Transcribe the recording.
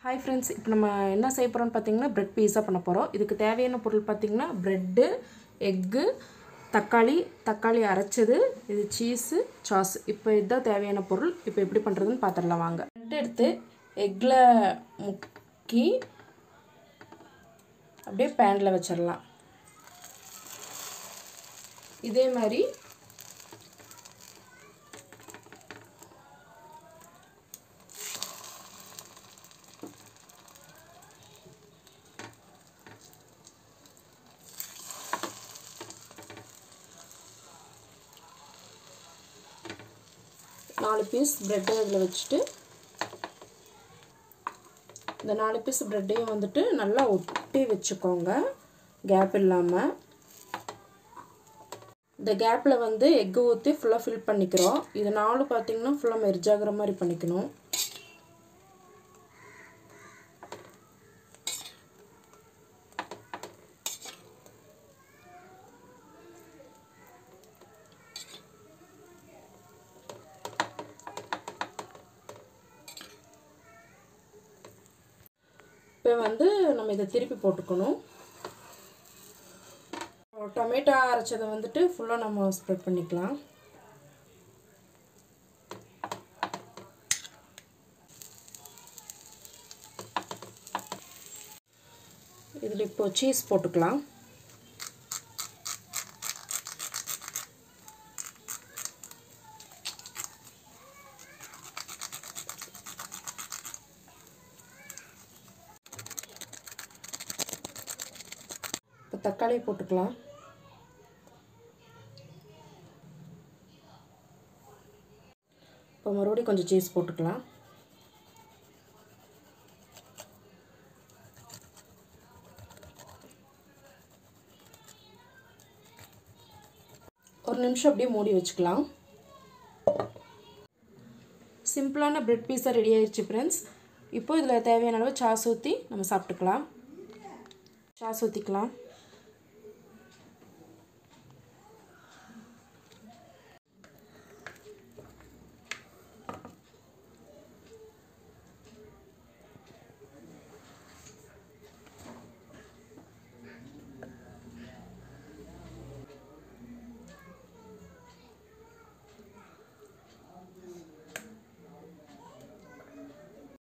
hi friends இப்போ நம்ம என்ன செய்ய போகிறோம்னு பார்த்தீங்கன்னா பிரெட் பீஸா பண்ண போகிறோம் இதுக்கு தேவையான பொருள் பார்த்தீங்கன்னா ப்ரெட்டு எக்கு தக்காளி தக்காளி அரைச்சது இது சீஸு சாஸ் இப்போ இதுதான் தேவையான பொருள் இப்போ எப்படி பண்ணுறதுன்னு பார்த்துடலாம் வாங்க ப்ரெட் எடுத்து எக்கில் முக்கி அப்படியே பேனில் வச்சிடலாம் இதே மாதிரி நாலு பீஸ் ப்ரெட்டை இதில் வச்சுட்டு இந்த நாலு பீஸ் ப்ரெட்டையும் வந்துட்டு நல்லா ஒட்டி வச்சுக்கோங்க கேப் இல்லாமல் இந்த கேப்பில் வந்து எக்கு ஊற்றி ஃபுல்லாக ஃபில் பண்ணிக்கிறோம் இது நாலு பார்த்திங்கன்னா ஃபுல்லாக மெர்ஜ் ஆகிற மாதிரி பண்ணிக்கணும் இப்போ வந்து நம்ம இதை திருப்பி போட்டுக்கணும் டொமேட்டோ அரைச்சதை வந்துட்டு ஃபுல்லாக நம்ம ஸ்ப்ரெட் பண்ணிக்கலாம் இதில் இப்போ சீஸ் போட்டுக்கலாம் இப்போ தக்காளி போட்டுக்கலாம் இப்போ மறுபடியும் கொஞ்சம் சீஸ் போட்டுக்கலாம் ஒரு நிமிஷம் அப்படியே மூடி வச்சுக்கலாம் சிம்பிளான பிரெட் பீஸா ரெடி ஆயிடுச்சு ஃப்ரெண்ட்ஸ் இப்போ இதில் தேவையான அளவு சாஸ் ஊற்றி நம்ம சாப்பிட்டுக்கலாம் சாஸ் ஊற்றிக்கலாம்